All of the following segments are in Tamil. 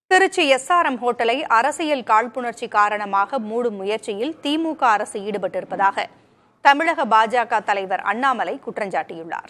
திருச்சி எஸ்ஆர்எம் ஹோட்டலை அரசியல் காழ்ப்புணர்ச்சி காரணமாக மூடும் முயற்சியில் திமுக அரசு ஈடுபட்டிருப்பதாக தமிழக பாஜக தலைவர் அண்ணாமலை குற்றஞ்சாட்டியுள்ளார்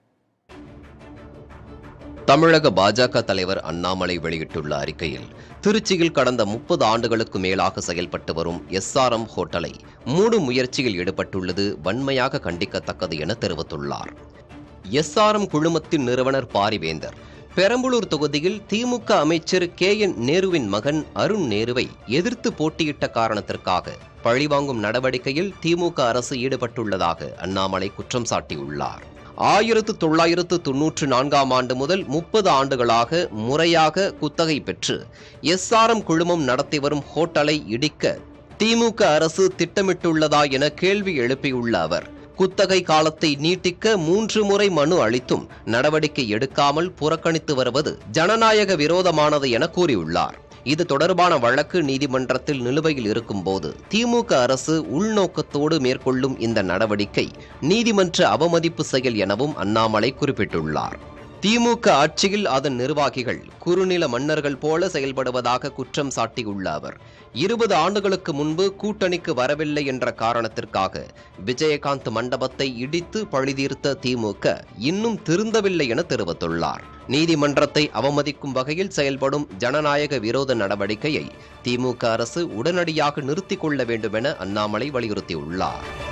தமிழக பாஜக தலைவர் அண்ணாமலை வெளியிட்டுள்ள அறிக்கையில் திருச்சியில் கடந்த முப்பது ஆண்டுகளுக்கு மேலாக செயல்பட்டு வரும் எஸ்ஆர்எம் ஹோட்டலை மூடும் முயற்சியில் ஈடுபட்டுள்ளது வன்மையாக கண்டிக்கத்தக்கது என தெரிவித்துள்ளார் எஸ்ஆர்எம் குழுமத்தின் நிறுவனர் பாரிவேந்தர் பெரம்பலூர் தொகுதியில் திமுக அமைச்சர் கே என் நேருவின் மகன் அருண் நேருவை எதிர்த்து போட்டியிட்ட காரணத்திற்காக பழிவாங்கும் நடவடிக்கையில் திமுக அரசு ஈடுபட்டுள்ளதாக அண்ணாமலை குற்றம் சாட்டியுள்ளார் ஆயிரத்து தொள்ளாயிரத்து தொன்னூற்று நான்காம் ஆண்டு முதல் முப்பது ஆண்டுகளாக முறையாக குத்தகை பெற்று எஸ்ஆர்எம் குழுமம் நடத்தி வரும் ஹோட்டலை இடிக்க திமுக அரசு திட்டமிட்டுள்ளதா என கேள்வி எழுப்பியுள்ள அவர் குத்தகை காலத்தை நீட்டிக்க மூன்று முறை மனு அளித்தும் நடவடிக்கை எடுக்காமல் புறக்கணித்து வருவது ஜனநாயக விரோதமானது என கூறியுள்ளார் இது தொடர்பான வழக்கு நீதிமன்றத்தில் நிலுவையில் இருக்கும்போது திமுக அரசு உள்நோக்கத்தோடு மேற்கொள்ளும் இந்த நடவடிக்கை நீதிமன்ற அவமதிப்பு செயல் எனவும் அண்ணாமலை குறிப்பிட்டுள்ளார் திமுக ஆட்சியில் அதன் நிர்வாகிகள் குறுநில மன்னர்கள் போல செயல்படுவதாக குற்றம் சாட்டியுள்ள அவர் இருபது ஆண்டுகளுக்கு முன்பு கூட்டணிக்கு வரவில்லை என்ற காரணத்திற்காக விஜயகாந்த் மண்டபத்தை இடித்து பழிதீர்த்த திமுக இன்னும் திருந்தவில்லை என தெரிவித்துள்ளார் நீதிமன்றத்தை அவமதிக்கும் வகையில் செயல்படும் ஜனநாயக விரோத நடவடிக்கையை திமுக அரசு உடனடியாக நிறுத்திக் கொள்ள வேண்டும் என அண்ணாமலை வலியுறுத்தியுள்ளார்